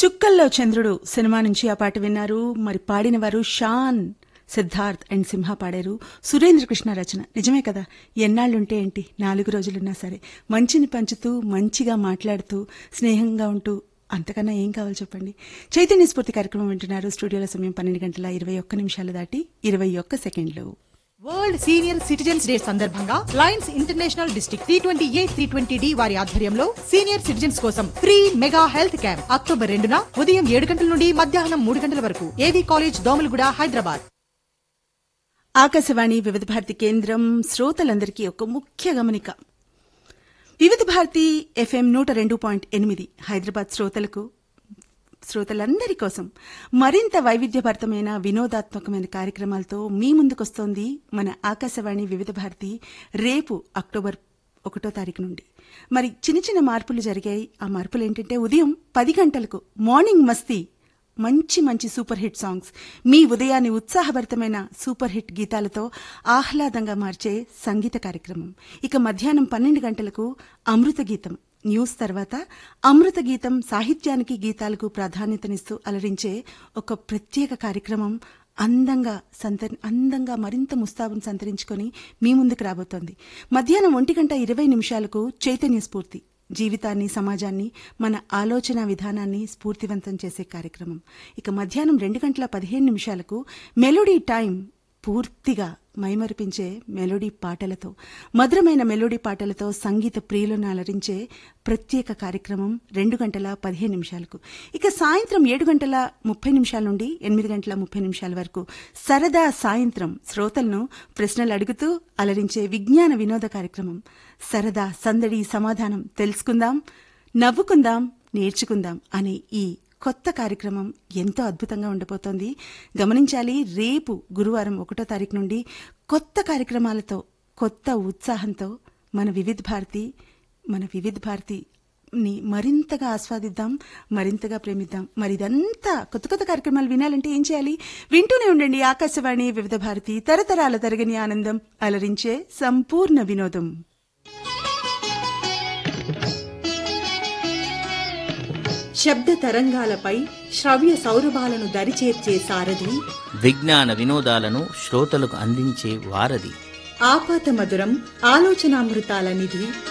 చుక్కల్లో చంద్రుడు సినిమా నుంచి ఆ పాట విన్నారు మరి పాడిన వారు షాన్ సిద్ధార్థ్ అండ్ సింహ పాడారు సురేంద్ర కృష్ణ రచన నిజమే కదా ఎన్నాళ్ళుంటే ఏంటి నాలుగు రోజులున్నా సరే మంచిని పంచుతూ మంచిగా మాట్లాడుతూ స్నేహంగా ఉంటూ అంతకన్నా ఏం కావాలి చెప్పండి చైతన్య స్ఫూర్తి కార్యక్రమం వింటున్నారు స్టూడియోల సమయం పన్నెండు గంటల ఇరవై ఒక్క నిమిషాలు దాటి ఇరవై ఒక్క సెకండ్లు వరల్డ్ సీనియర్ సిటిజన్స్ డే సందర్భంగా lions international district three twenty A three twenty D వారి ఆధ్వర్యంలో సీనియర్ సిటిజన్స్ కోసం free mega health camp October రెండున ఉదయం ఏడు గంటల నుండి మధ్యాహ్నం మూడు గంటల వరకు ఏవీ కాలేజ్ దోమలగూడ హైదరాబాద్ ఆకాశవాణి వివిధ భారతి కేంద్రం శ్రోతలందరికీ ఒక ముఖ్య గమనిక వివిధ భారతి ఎఫ్ఎం నూట రెండు పాయింట్ ఎనిమిది హైదరాబాద్ శ్రోతలకు శ్రోతలందరి కోసం మరింత వైవిధ్యభరితమైన వినోదాత్మకమైన కార్యక్రమాలతో మీ ముందుకొస్తోంది మన ఆకాశవాణి వివిధ భారతి రేపు అక్టోబర్ ఒకటో తారీఖు నుండి మరి చిన్న చిన్న మార్పులు జరిగాయి ఆ మార్పులు ఏంటంటే ఉదయం పది గంటలకు మార్నింగ్ మస్తీ మంచి మంచి సూపర్ హిట్ సాంగ్స్ మీ ఉదయాన్ని ఉత్సాహభరితమైన సూపర్ హిట్ గీతాలతో ఆహ్లాదంగా మార్చే సంగీత కార్యక్రమం ఇక మధ్యాహ్నం పన్నెండు గంటలకు అమృత గీతం న్యూస్ తర్వాత అమృత గీతం సాహిత్యానికి గీతాలకు ప్రాధాన్యతనిస్తూ అలరించే ఒక ప్రత్యేక కార్యక్రమం అందంగా సంతరి అందంగా మరింత ముస్తాబును సంతరించుకొని మీ ముందుకు రాబోతోంది మధ్యాహ్నం ఒంటి గంట ఇరవై నిమిషాలకు చైతన్య స్ఫూర్తి జీవితాన్ని సమాజాన్ని మన ఆలోచన విధానాన్ని స్ఫూర్తివంతం చేసే కార్యక్రమం ఇక మధ్యాహ్నం రెండు గంటల పదిహేను నిమిషాలకు మెలోడీ టైం పూర్తిగా మైమరిపించే మెలోడీ పాటలతో మధురమైన మెలోడీ పాటలతో సంగీత ప్రియులను అలరించే ప్రత్యేక కార్యక్రమం రెండు గంటల పదిహేను నిమిషాలకు ఇక సాయంత్రం ఏడు గంటల ముప్పై నిమిషాల నుండి ఎనిమిది గంటల ముప్పై నిమిషాల వరకు సరదా సాయంత్రం శ్రోతలను ప్రశ్నలు అడుగుతూ అలరించే విజ్ఞాన వినోద కార్యక్రమం సరదా సందడి సమాధానం తెలుసుకుందాం నవ్వుకుందాం నేర్చుకుందాం అనే ఈ కొత్త కార్యక్రమం ఎంతో అద్భుతంగా ఉండబోతోంది గమనించాలి రేపు గురువారం ఒకటో తారీఖు నుండి కొత్త కార్యక్రమాలతో కొత్త ఉత్సాహంతో మన వివిధ భారతి మన వివిధ భారతి ని మరింతగా ఆస్వాదిద్దాం మరింతగా ప్రేమిద్దాం మరి ఇదంతా కొత్త కొత్త కార్యక్రమాలు వినాలంటే ఏం చేయాలి వింటూనే ఉండండి ఆకాశవాణి వివిధ భారతి తరతరాల తరగని ఆనందం అలరించే సంపూర్ణ వినోదం శబ్ద తరంగాలపై శ్రవ్య సౌరభాలను దరిచేర్చే సారథి విజ్ఞాన వినోదాలను శ్రోతలకు అందించే వారధి ఆపాత మధురం ఆలోచనామృతాల నిధి